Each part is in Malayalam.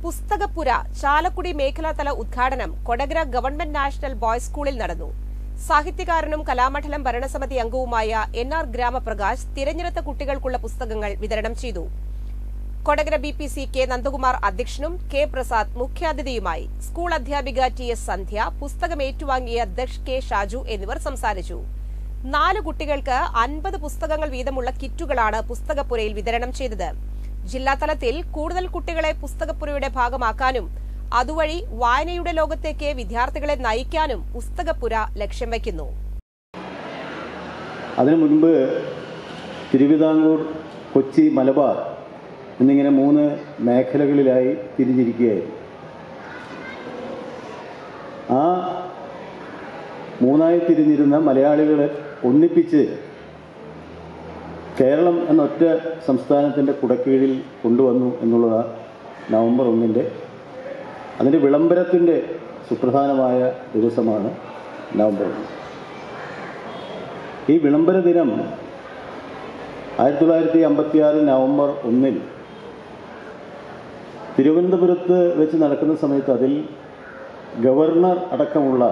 പുസ്തകപ്പുര ചാലക്കുടി മേഖലാതല ഉദ്ഘാടനം കൊടകര ഗവൺമെന്റ് നാഷണൽ ബോയ്സ് സ്കൂളിൽ നടന്നു സാഹിത്യകാരനും കലാമണ്ഡലം ഭരണസമിതി അംഗവുമായ എൻ ആർ ഗ്രാമപ്രകാശ് തിരഞ്ഞെടുത്ത കുട്ടികൾക്കുള്ള പുസ്തകങ്ങൾ വിതരണം ചെയ്തു Kodakara B P C K Nandakumar അധ്യക്ഷനും കെ പ്രസാദ് മുഖ്യാതിഥിയുമായി സ്കൂൾ അധ്യാപിക ടി എസ് സന്ധ്യ പുസ്തകം ഏറ്റുവാങ്ങിയ ദക്ഷ് കെ ഷാജു എന്നിവർ സംസാരിച്ചു നാല് കുട്ടികൾക്ക് അൻപത് പുസ്തകങ്ങൾ വീതമുള്ള കിറ്റുകളാണ് പുസ്തകപ്പുരയിൽ വിതരണം ചെയ്തത് ജില്ലാതലത്തിൽ കൂടുതൽ കുട്ടികളെ പുസ്തകപ്പുരയുടെ ഭാഗമാക്കാനും അതുവഴി വായനയുടെ ലോകത്തേക്ക് വിദ്യാർത്ഥികളെ നയിക്കാനും പുസ്തകപ്പുര ലക്ഷ്യം വയ്ക്കുന്നു അതിനു മുൻപ് തിരുവിതാംകൂർ കൊച്ചി മലബാർ എന്നിങ്ങനെ മൂന്ന് മേഖലകളിലായി തിരിഞ്ഞിരിക്കുകയായിരുന്നു ആ മൂന്നായി തിരിഞ്ഞിരുന്ന മലയാളികളെ ഒന്നിപ്പിച്ച് കേരളം എന്നൊറ്റ സംസ്ഥാനത്തിൻ്റെ കുടക്കീഴിൽ കൊണ്ടുവന്നു എന്നുള്ളതാണ് നവംബർ ഒന്നിൻ്റെ അതിൻ്റെ വിളംബരത്തിൻ്റെ സുപ്രധാനമായ ദിവസമാണ് നവംബർ ഒന്ന് ഈ വിളംബര ദിനം ആയിരത്തി തൊള്ളായിരത്തി അമ്പത്തിയാറ് നവംബർ ഒന്നിൽ തിരുവനന്തപുരത്ത് വെച്ച് നടക്കുന്ന സമയത്ത് അതിൽ ഗവർണർ അടക്കമുള്ള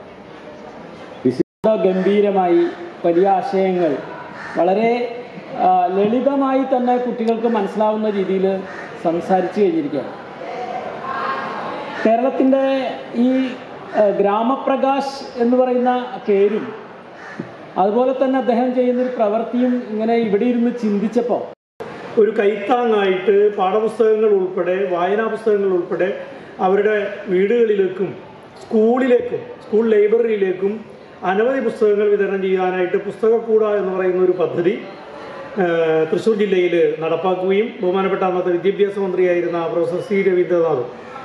ഗംഭീരമായി വലിയ ആശയങ്ങൾ വളരെ ആ, ലളിതമായി തന്നെ കുട്ടികൾക്ക് മനസ്സിലാവുന്ന രീതിയിൽ സംസാരിച്ചു കഴിഞ്ഞിരിക്കുകയാണ് കേരളത്തിൻ്റെ ഈ ആ, ഗ്രാമപ്രകാശ് എന്ന് പറയുന്ന പേരും അതുപോലെ തന്നെ അദ്ദേഹം ചെയ്യുന്നൊരു പ്രവൃത്തിയും ഇങ്ങനെ ഇവിടെ ഇരുന്ന് ചിന്തിച്ചപ്പോൾ ഒരു കൈത്താങ്ങായിട്ട് പാഠപുസ്തകങ്ങൾ ഉൾപ്പെടെ വായനാ പുസ്തകങ്ങൾ ഉൾപ്പെടെ അവരുടെ വീടുകളിലേക്കും സ്കൂളിലേക്കും സ്കൂൾ ലൈബ്രറിയിലേക്കും അനവധി പുസ്തകങ്ങൾ വിതരണം ചെയ്യാനായിട്ട് പുസ്തകക്കൂട എന്ന് പറയുന്ന ഒരു പദ്ധതി ആ, തൃശ്ശൂർ ജില്ലയിൽ നടപ്പാക്കുകയും ബഹുമാനപ്പെട്ട അന്നത്തെ വിദ്യാഭ്യാസ മന്ത്രിയായിരുന്ന പ്രൊഫസർ സി രവീന്ദ്രനാഥ്